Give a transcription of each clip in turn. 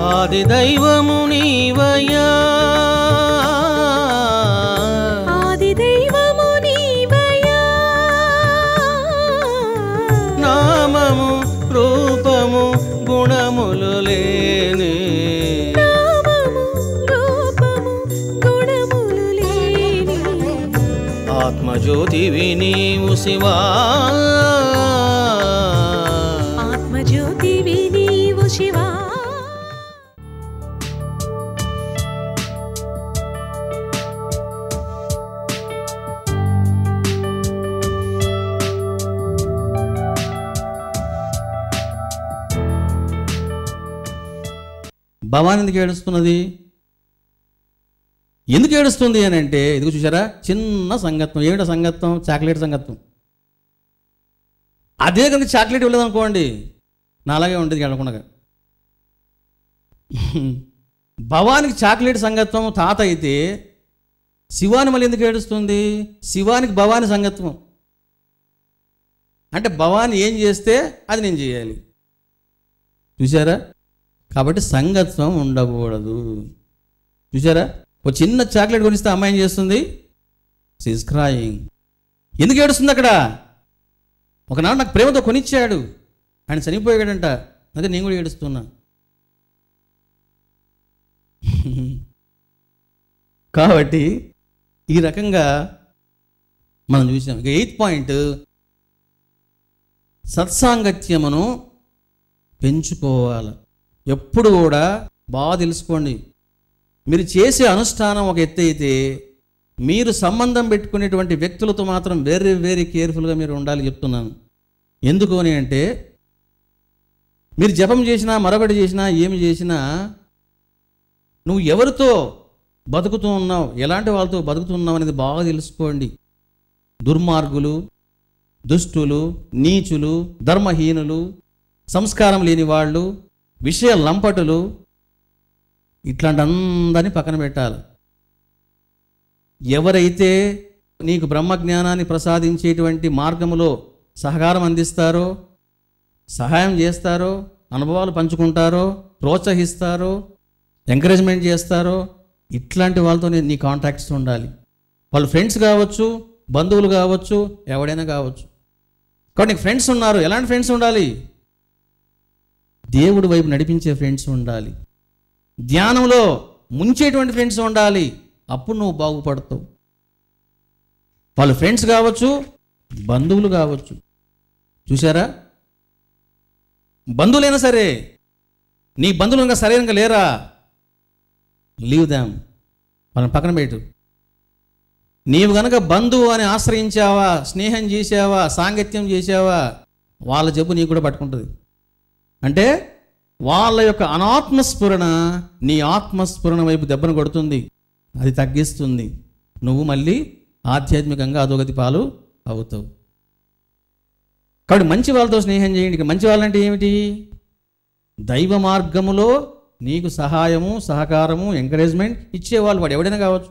ఆది దైవము నీవయ్యా ఆది దైవము నీవయ్యా నామము రూపము గుణములు లేని నామము రూపము గుణములు లేని ఆత్మజ్యోతివి నీవు శివా ఆత్మజ్యోతివి నీవు శివా భవాని ఎందుకు ఏడుస్తున్నది ఎందుకు ఏడుస్తుంది అని అంటే ఇదిగో చూసారా చిన్న సంగత్వం ఏమిటో సంగత్వం చాక్లెట్ సంగత్వం అదే కనుక చాక్లెట్ ఇవ్వలేదు అనుకోండి నా అలాగే ఉంటుంది గడకుండా భవానికి చాక్లెట్ సంగత్వం తాత అయితే శివాని మళ్ళీ ఎందుకు ఏడుస్తుంది శివానికి భవాని సంగత్వం అంటే భవాని ఏం చేస్తే అది నేను చేయాలి చూసారా కాబట్టి సంగత్వం ఉండకూడదు చూసారా ఒక చిన్న చాక్లెట్ కొనిస్తే అమ్మాయి ఏం చేస్తుంది సిస్ క్రాయింగ్ ఎందుకు ఏడుస్తుంది అక్కడ ఒకనాడు నాకు ప్రేమతో కొనిచ్చాడు ఆయన చనిపోయాడంట అదే నేను కూడా ఏడుస్తున్నా కాబట్టి ఈ రకంగా మనం చూసాం ఇక ఎయిత్ పాయింట్ సత్సాంగత్యమును పెంచుకోవాలి ఎప్పుడు కూడా బాగా తెలుసుకోండి మీరు చేసే అనుష్ఠానం ఒక ఎత్తు అయితే మీరు సంబంధం పెట్టుకునేటువంటి వ్యక్తులతో మాత్రం వెరీ వెరీ కేర్ఫుల్గా మీరు ఉండాలి చెప్తున్నాను ఎందుకు అని అంటే మీరు జపం చేసినా మరొకటి చేసినా ఏమి చేసినా నువ్వు ఎవరితో బతుకుతూ ఉన్నావు ఎలాంటి వాళ్ళతో బతుకుతున్నావు అనేది బాగా తెలుసుకోండి దుర్మార్గులు దుష్టులు నీచులు ధర్మహీనులు సంస్కారం లేని వాళ్ళు విషయ లంపటులు ఇట్లాంటి అందరినీ పక్కన పెట్టాలి ఎవరైతే నీకు బ్రహ్మజ్ఞానాన్ని ప్రసాదించేటువంటి మార్గములో సహకారం అందిస్తారో సహాయం చేస్తారో అనుభవాలు పంచుకుంటారో ప్రోత్సహిస్తారో ఎంకరేజ్మెంట్ చేస్తారో ఇట్లాంటి వాళ్ళతో నీ- నీ కాంటాక్ట్స్ ఉండాలి వాళ్ళు ఫ్రెండ్స్ కావచ్చు బంధువులు కావచ్చు ఎవడైనా కావచ్చు కాబట్టి నీకు ఫ్రెండ్స్ ఉన్నారు ఎలాంటి ఫ్రెండ్స్ ఉండాలి దేవుడి వైపు నడిపించే ఫ్రెండ్స్ ఉండాలి ధ్యానంలో ముంచేటువంటి ఫ్రెండ్స్ ఉండాలి అప్పుడు నువ్వు బాగుపడతావు వాళ్ళు ఫ్రెండ్స్ కావచ్చు బంధువులు కావచ్చు చూసారా బంధువులైనా సరే నీ బంధువులు ఇంకా సరైనగా లేరా లీవ్ దామ్ వాళ్ళని పక్కన పెట్టు నీవు గనక బంధువు అని ఆశ్రయించావా స్నేహం చేసావా సాంగత్యం చేసావా వాళ్ళ జబ్బు నీకు కూడా పట్టుకుంటుంది అంటే వాళ్ళ యొక్క అనాత్మస్ఫురణ నీ ఆత్మస్ఫురణ వైపు దెబ్బను కొడుతుంది అది తగ్గిస్తుంది నువ్వు మళ్ళీ ఆధ్యాత్మికంగా అధోగతి పాలు అవుతావు కాబట్టి మంచి వాళ్ళతో స్నేహం చేయండి ఇక మంచి వాళ్ళంటే ఏమిటి దైవ మార్గములో నీకు సహాయము సహకారము ఎంకరేజ్మెంట్ ఇచ్చేవాళ్ళు వాడు ఎవడైనా కావచ్చు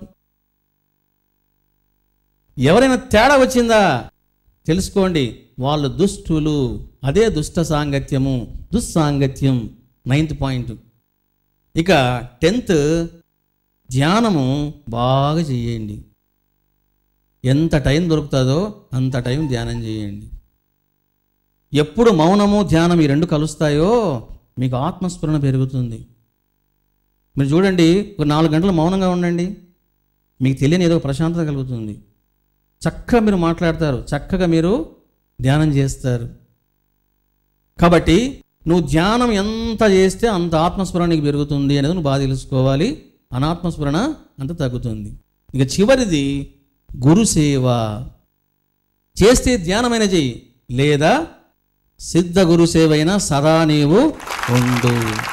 ఎవరైనా తేడా వచ్చిందా తెలుసుకోండి వాళ్ళు దుష్టులు అదే దుష్ట సాంగత్యము దుస్సాంగత్యం నైన్త్ పాయింట్ ఇక టెన్త్ ధ్యానము బాగా చేయండి ఎంత టైం దొరుకుతుందో అంత టైం ధ్యానం చేయండి ఎప్పుడు మౌనము ధ్యానం ఈ రెండు కలుస్తాయో మీకు ఆత్మస్ఫురణ పెరుగుతుంది మీరు చూడండి ఒక నాలుగు గంటలు మౌనంగా ఉండండి మీకు తెలియని ఏదో ప్రశాంతత కలుగుతుంది చక్కగా మీరు మాట్లాడతారు చక్కగా మీరు ధ్యానం చేస్తారు కాబట్టి నువ్వు ధ్యానం ఎంత చేస్తే అంత ఆత్మస్మరణ నీకు పెరుగుతుంది అనేది నువ్వు బాగా తెలుసుకోవాలి అనాత్మస్మరణ అంత తగ్గుతుంది ఇక చివరిది గురుసేవ చేస్తే ధ్యానమైన చెయ్యి లేదా సిద్ధ గురుసేవైన సదా నీవు ఉండు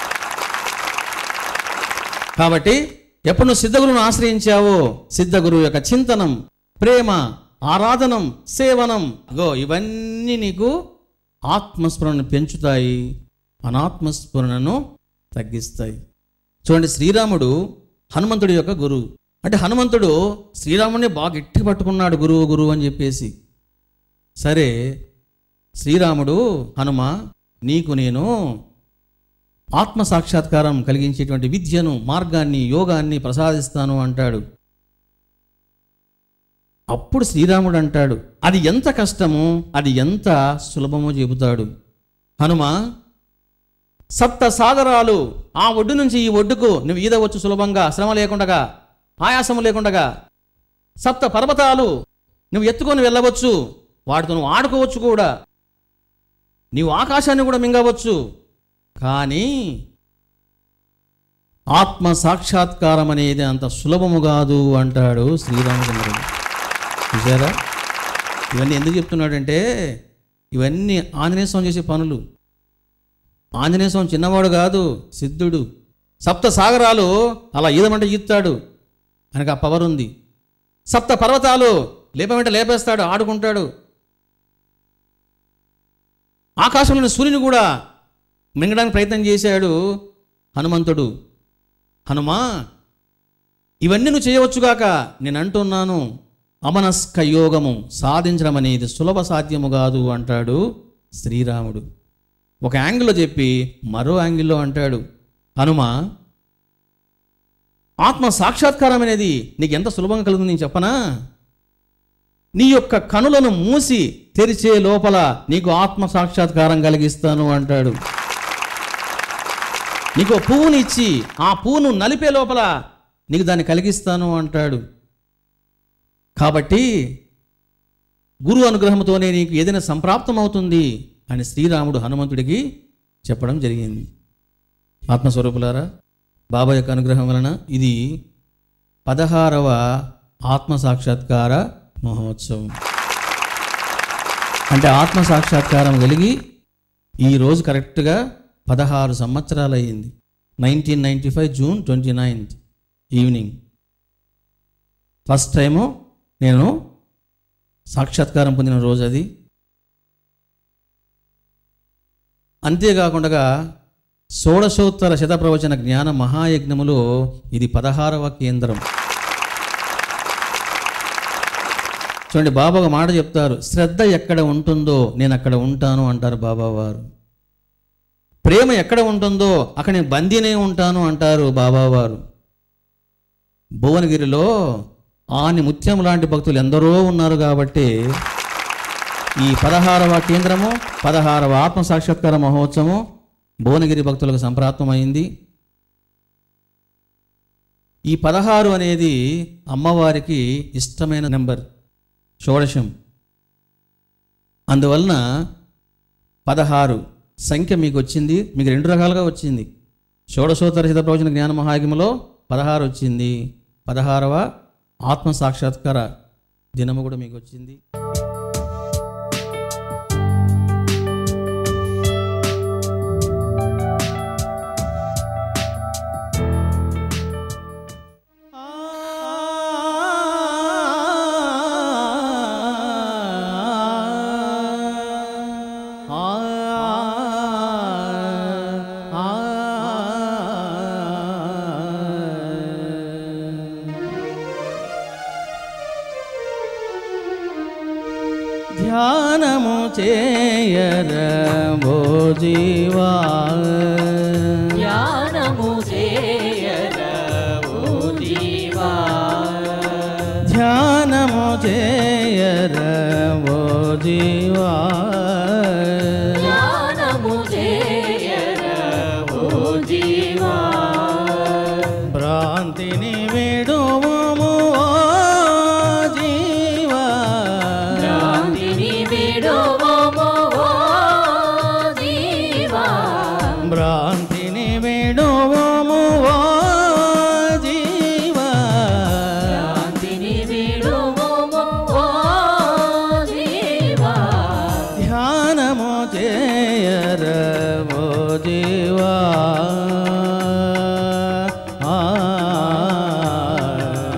కాబట్టి ఎప్పుడు నువ్వు సిద్ధగురువును ఆశ్రయించావో సిద్ధగురువు యొక్క చింతనం ప్రేమ ఆరాధనం సేవనం గో ఇవన్నీ నీకు ఆత్మస్ఫురణను పెంచుతాయి అనాత్మస్ఫురణను తగ్గిస్తాయి చూడండి శ్రీరాముడు హనుమంతుడి యొక్క గురువు అంటే హనుమంతుడు శ్రీరాముడిని బాగా గట్టి పట్టుకున్నాడు గురువు గురువు అని చెప్పేసి సరే శ్రీరాముడు హనుమ నీకు నేను ఆత్మ సాక్షాత్కారం కలిగించేటువంటి విద్యను మార్గాన్ని యోగాన్ని ప్రసాదిస్తాను అంటాడు అప్పుడు శ్రీరాముడు అంటాడు అది ఎంత కష్టమో అది ఎంత సులభమో చెబుతాడు హనుమ సప్త సాగరాలు ఆ ఒడ్డు నుంచి ఈ ఒడ్డుకు నువ్వు ఈదవచ్చు సులభంగా శ్రమ లేకుండగా ఆయాసము లేకుండగా సప్త పర్వతాలు నువ్వు ఎత్తుకొని వెళ్ళవచ్చు వాటితో నువ్వు ఆడుకోవచ్చు కూడా నీవు ఆకాశాన్ని కూడా మింగవచ్చు కానీ ఆత్మ సాక్షాత్కారం అనేది అంత సులభము కాదు అంటాడు శ్రీరామచంద్రుడు చూసారా ఇవన్నీ ఎందుకు చెప్తున్నాడంటే ఇవన్నీ ఆంజనేయ స్వామి చేసే పనులు ఆంజనేయ స్వామి చిన్నవాడు కాదు సిద్ధుడు సప్త సాగరాలు అలా ఈదమంటే ఈత్తాడు ఆయనకు ఆ పవర్ ఉంది సప్త పర్వతాలు లేపమంటే లేపేస్తాడు ఆడుకుంటాడు ఆకాశంలోని సూర్యుని కూడా మింగడానికి ప్రయత్నం చేశాడు హనుమంతుడు హనుమా ఇవన్నీ నువ్వు చేయవచ్చుగాక నేను అంటున్నాను అమనస్క యోగము సాధించడం అనేది సులభ సాధ్యము కాదు అంటాడు శ్రీరాముడు ఒక యాంగిల్లో చెప్పి మరో యాంగిల్లో అంటాడు హనుమ ఆత్మ సాక్షాత్కారం అనేది నీకు ఎంత సులభంగా కలుగుతుంది నేను చెప్పనా నీ యొక్క కనులను మూసి తెరిచే లోపల నీకు ఆత్మ సాక్షాత్కారం కలిగిస్తాను అంటాడు నీకు ఓ పువ్వుని ఇచ్చి ఆ పువ్వును నలిపే లోపల నీకు దాన్ని కలిగిస్తాను అంటాడు కాబట్టి గురు అనుగ్రహంతోనే నీకు ఏదైనా సంప్రాప్తం అవుతుంది అని శ్రీరాముడు హనుమంతుడికి చెప్పడం జరిగింది ఆత్మస్వరూపులారా బాబా యొక్క అనుగ్రహం వలన ఇది పదహారవ ఆత్మ సాక్షాత్కార మహోత్సవం అంటే ఆత్మ సాక్షాత్కారం కలిగి ఈరోజు కరెక్ట్గా పదహారు సంవత్సరాలు అయ్యింది nineteen ninety five June twenty ninth evening first time నేను సాక్షాత్కారం పొందిన రోజు అది అంతేకాకుండా షోడశోత్తర శతప్రవచన జ్ఞాన మహాయజ్ఞములో ఇది పదహారవ కేంద్రం చూడండి బాబా ఒక మాట చెప్తారు శ్రద్ధ ఎక్కడ ఉంటుందో నేను అక్కడ ఉంటాను అంటారు బాబా వారు ప్రేమ ఎక్కడ ఉంటుందో అక్కడ నేను బందీనే ఉంటాను అంటారు బాబా వారు భువనగిరిలో ఆని ముత్యం లాంటి భక్తులు ఎందరో ఉన్నారు కాబట్టి ఈ పదహారవ కేంద్రము పదహారవ ఆత్మ సాక్షాత్కార మహోత్సవం భువనగిరి భక్తులకు సంప్రాప్తమైంది ఈ పదహారు అనేది అమ్మవారికి ఇష్టమైన నెంబర్ షోడశం అందువలన పదహారు సంఖ్య మీకు వచ్చింది మీకు రెండు రకాలుగా వచ్చింది షోడశోత్తర హిత ప్రవచన జ్ఞాన మహాయజ్ఞములో పదహారు వచ్చింది పదహారవ ఆత్మ సాక్షాత్కార దినము కూడా మీకు వచ్చింది ధ్యానము చేయర ఓ జీవా ధ్యానము చేయర ఓ జీవా ధ్యానము చేయర ఓ జీవా ధ్యానము చేయర ఓ జీవా భ్రాంతిని విడుము ఓ జీవా భ్రాంతిని విడువము ఓ జీవా భ్రాంతిని విడుము ఓ జీవా భ్రాంతిని విడువము ఓ జీవా ధ్యానము చేయర ఓ జీవా ఆ.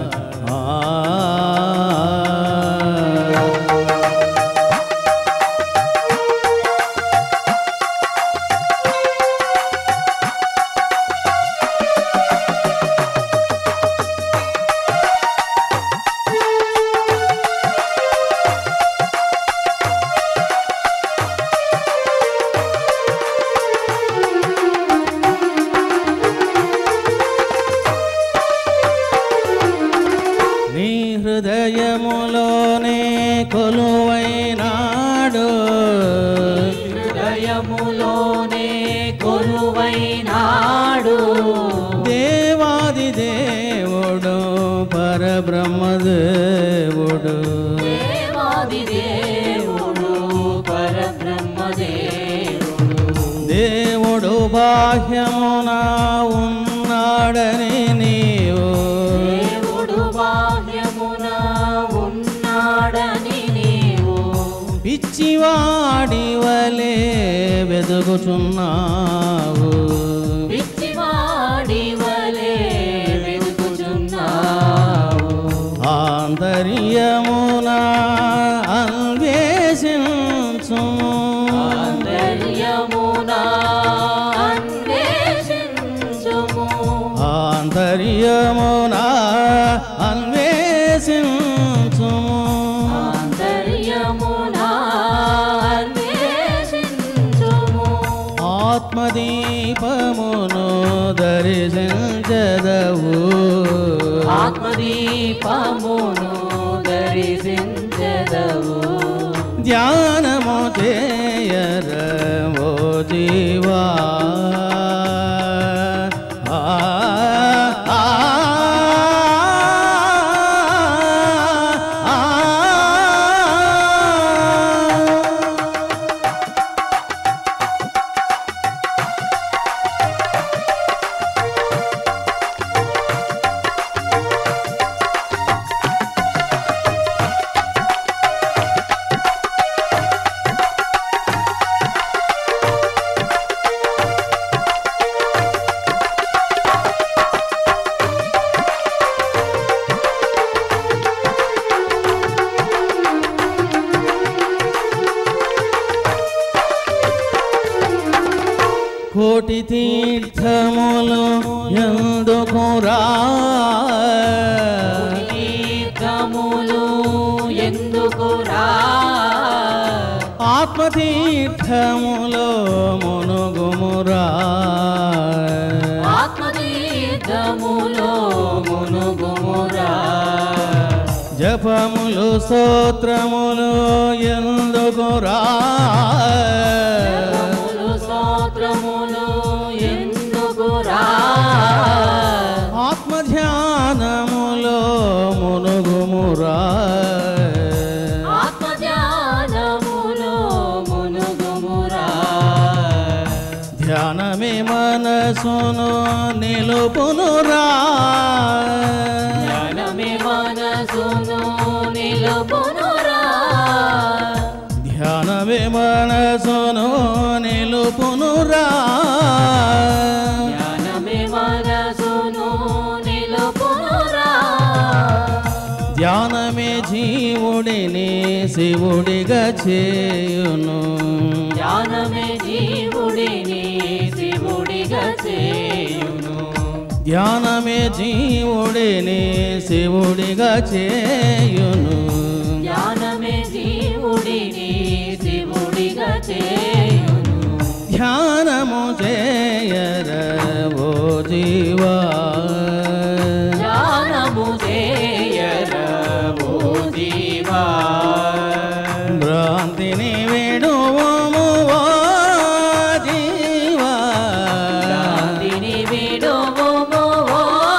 దేవాది దేవుడు పరబ్రహ్మదేవుడు దేవాది దేవుడు పరబ్రహ్మదేవుడు దేవుడు బాహ్యమున ఉన్నాడని నీవు దేవుడు బాహ్యమున ఉన్నాడని నీవు పిచ్చివాడి వలె వెదుగుచున్నావు పిచ్చివాడి వలె వెతుకుచున్నావు ఆంతర్యమున అన్వేషించుము ఆంతర్యమున అన్వేషించుము ఆంతర్యమున అన్వేషించుము ఆంతర్యమున అన్వేషించుము ఆత్మదీపమును దర్శించదవు ఆత్మదీపమును దర్శించదవు ధ్యానము చేయరవో జీవా ఆ, ఆ, ఆ, ఆ. కోటి తీర్థములు ఎందుకురా తీర్థములు ఎందుకురా ఆత్మతీర్థములో మునుగుమురా ఆత్మతీర్థములో మునుగుమురా జపములు స్తోత్రములు ఎందుకురా జపములు స్తోత్రములు ఎందుకురా ఆత్మధ్యానములో మునుగుమురా ఆత్మధ్యానములో మునుగుమురా ధ్యానమే మనసును నిలుపునురా జ్ఞానమే మనసును నిలుపునురా ధ్యానమే మనసును నిలుపునురా జ్ఞానమే మనసును నిలుపునురా ధ్యానమే జీవుడిని శివుడిగా చేయును జ్ఞానమే జీవుడిని శివుడిగా చేయును ధ్యానమే జీవుడిని శివుడిగా చేయును జ్ఞానమే జీవుడిని శివుడిగా చేయును ధ్యానము చేయరవో జీవా జ్ఞానము చేయరవో జీవా భ్రాంతిని విడువము ఓ జీవా శాంతిని విడువుము ఓ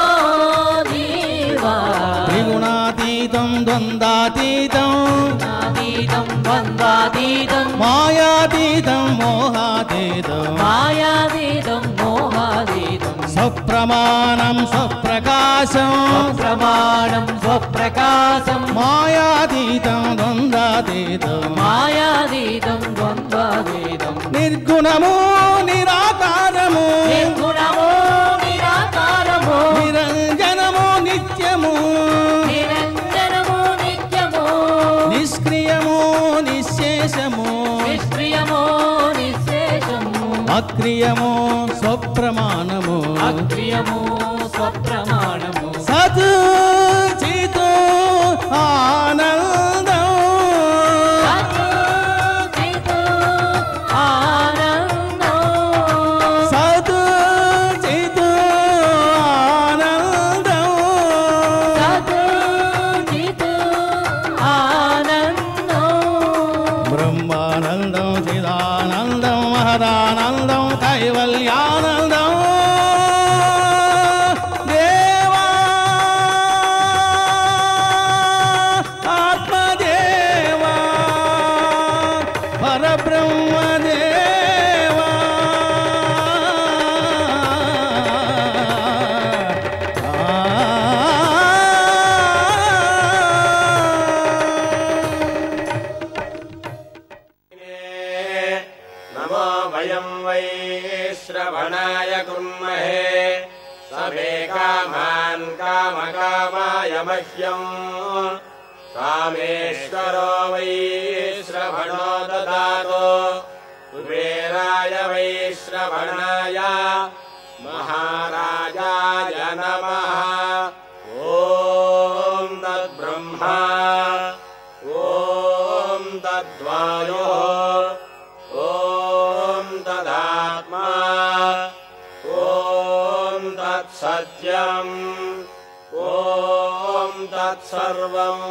జీవా త్రిగుణాతీతం ద్వంద్వాతీతం నాతీతం ద్వంద్వాతీతం మాయాతీతం మోహాతీతం మాయాతీతం మోహాతీతం స్వప్రమాణం స్వప్రకాశం ప్రమాణం స్వప్రకాశం మాయాతీతం ద్వంద్వాతీతం మాయాతీతం ద్వంద్వాతీతం నిర్గుణము నిరాకారము నిర్గుణమో నిరాకారమో నిరంజనము నిత్యము నిరంజనము నిత్యమో నిష్క్రియము నిశేషము నిష్క్రియమో నిశేషము అక్రియము స్వప్రమాణము అక్రియము స్వప్రమాణము సత్ చితు ఆనందం సత్చిత్ ఆనందం సత్ చితు ఆనందం సత్చిత్ ఆనందం బ్రహ్మానందం చిదానందం మహదానందం కైవల్యానందం स मे कामान् कामकामाय मह्यम् कामेश्वरो वै श्रवणो ददातु कुबेराय वै श्रवणाय महाराजाय नमः ॐ तद्ब्रह्मा ॐ तद्वायुः ॐ तदात्मा ॐ तत्सत्यम् ॐ तत्सर्वम्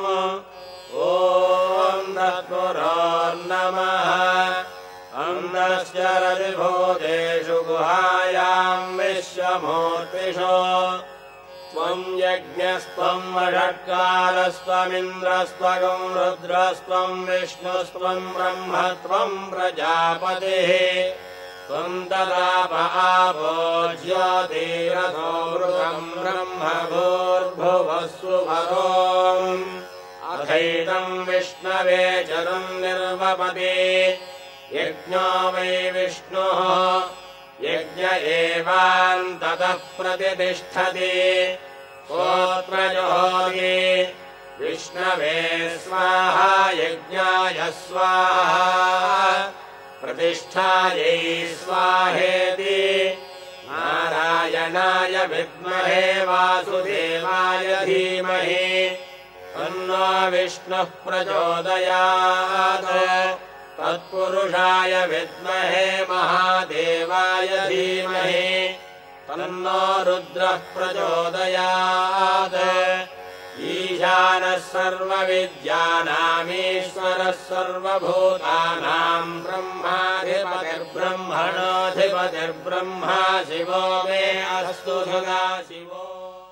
ॐ तत्पुरोर्नमः अन्नस्य रतिभूतेषु गुहायाम् विश्वमूर्तिषु त्वम् यज्ञस्त्वम् वषट्कारस्त्वमिन्द्रस्त्वगम् रुद्रस्त्वम् विष्णुस्त्वम् ब्रह्म त्वम् प्रजापतिः त्वम् तदाप आपो ज्योतिरथो मृतम् ब्रह्म भूर्भुवस्सु भरोम् अथैतम् विष्णवे चरुम् निर्वपति यज्ञो वै विष्णुः यज्ञ एवान्ततः प्रतितिष्ठति ोत्रजोगे विष्णवे स्वाहा यज्ञाय स्वाहा प्रतिष्ठायै स्वाहेति नारायणाय विद्महे वासुदेवाय धीमहि तन्नो विष्णुः प्रचोदयात् तत्पुरुषाय विद्महे महादेवाय धीमहि तन्नो रुद्रः प्रचोदयात् ईशानः सर्वविद्यानामीश्वरः सर्वभूतानाम् ब्रह्माधिपतिर्ब्रह्मणोऽधिपतिर्ब्रह्मा शिवो मे अस्तु सदा शिवो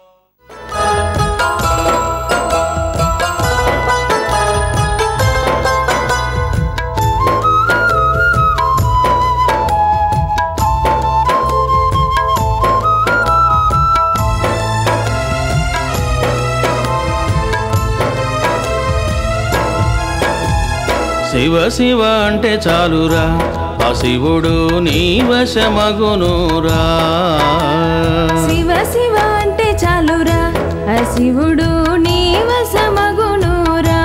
శివ శివ అంటే చాలురా ఆ శివుడు నీ వశమగునురా శివ శివ అంటే చాలురా ఆ శివుడు నీ వశమగునురా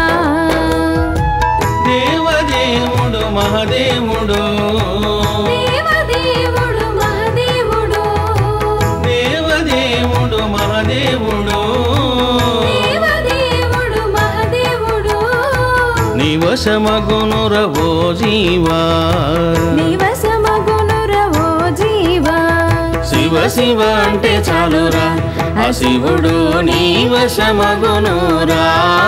దేవదేవుడు మహదేవుడు దేవదేవుడు మహదేవుడు దేవదేవుడు మహదేవుడు దేవదేవుడు మహదేవుడు నీ వశమగునుర ఓ జీవా నీ వశమగునురా ఓ జీవా శివ శివ అంటే చాలురా ఆ శివుడు నీ వశమగునురా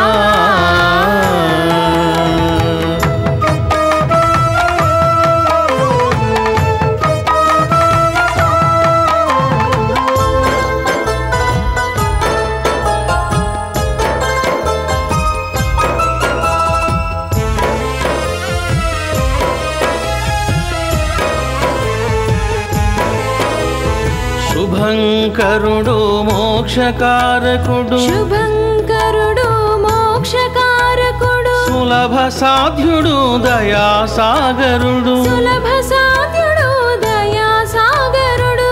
శుభంకరుడు మోక్షకారకుడు శుభంకరుడు మోక్షకారకుడు సులభ సాధ్యుడు దయాసాగరుడు సులభ సాధ్యుడు దయా సాగరుడు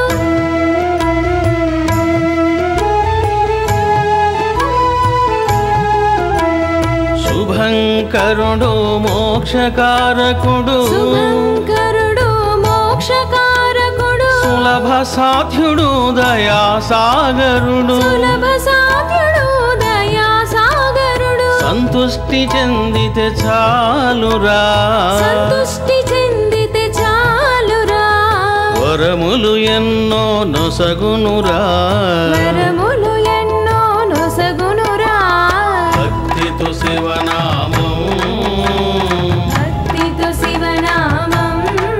శుభంకరుడు మోక్షకారకుడు శుభంకరుడు మోక్షకారకుడు సులభ సాధ్యుడు దయాసాగరుడు సులభ సాధ్యుడు దయా సాగరుడు సంతుష్టి చెందితే చాలురా సంతుష్టి చెందితే చాలురా వరములు ఎన్నో నొసగునురా వరములు ఎన్నో నొసగునురా భక్తితో శివనామం భక్తితో శివనామం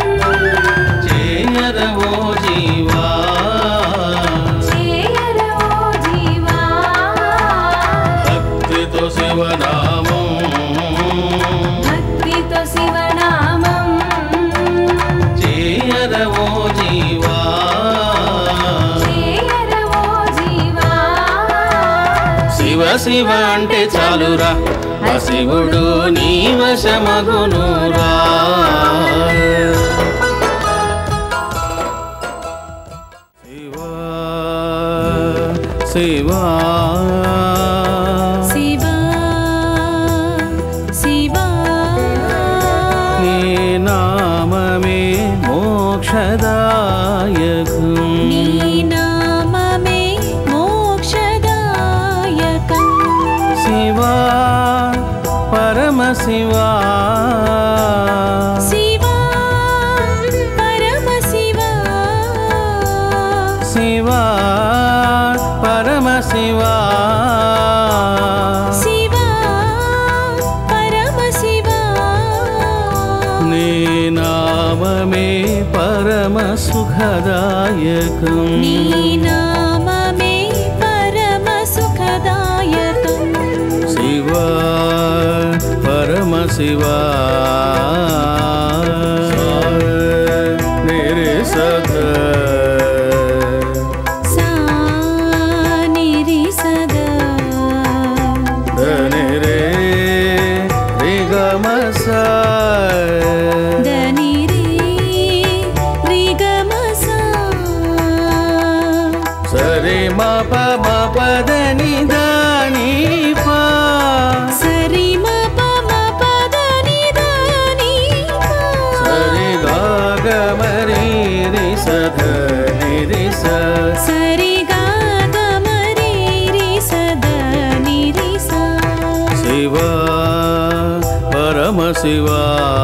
చేయరవో జీవా చేయరవో జీవా భక్తితో శివనామం భక్తితో శివనామం చేయరవో జీవా చేయరవో జీవా శివ శివ అంటే చాలురా ఆ శివుడు నీ వశమగునురా శివా శివా శివా నీ నామమే మోక్షదాయకం నీ నామమే మోక్షదాయకం శివా పరమశివా శివా పరమశివా శివా పరమశివా శివా పరమశివా నీ నామమే పరమ సుఖదాయకం నీ నామమే పరమ సుఖదాయకం శివా పరమ శివా నిరి సద సా నిరి సదా ధని రే రిగమ సా దని రే రిగమ సా సరి మ ప మ పదని దాని పా సరి మ ప మ ప దని దని పా సరి గా గ మరి రి సధ నిరి స సరి గా గ మరి రి సదా ని రి సా శివా పరమ శివా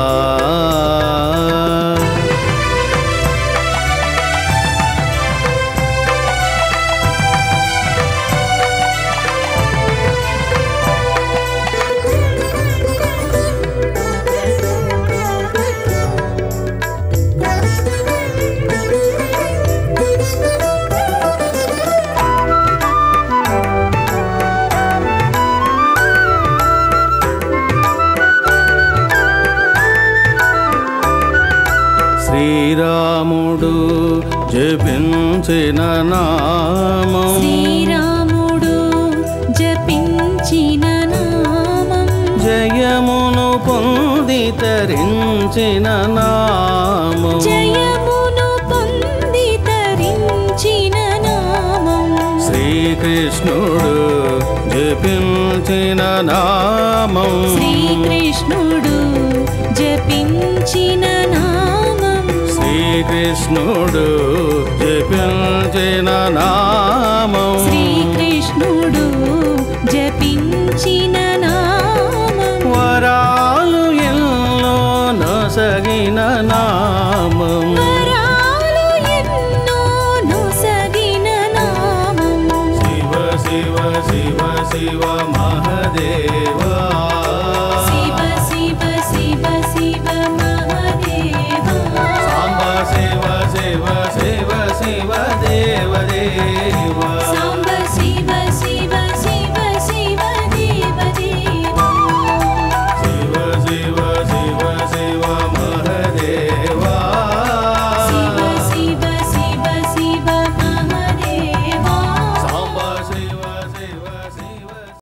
శ్రీరాముడు జపించిన నామం శ్రీరాముడు జపించిన నామం జయమును పొంది తరించిన నామం జయమును పొంది తరించిన నామం శ్రీకృష్ణుడు జపించిన నామం శ్రీకృష్ణుడు జపించిన నామం శ్రీకృష్ణుడు జపించిన నామం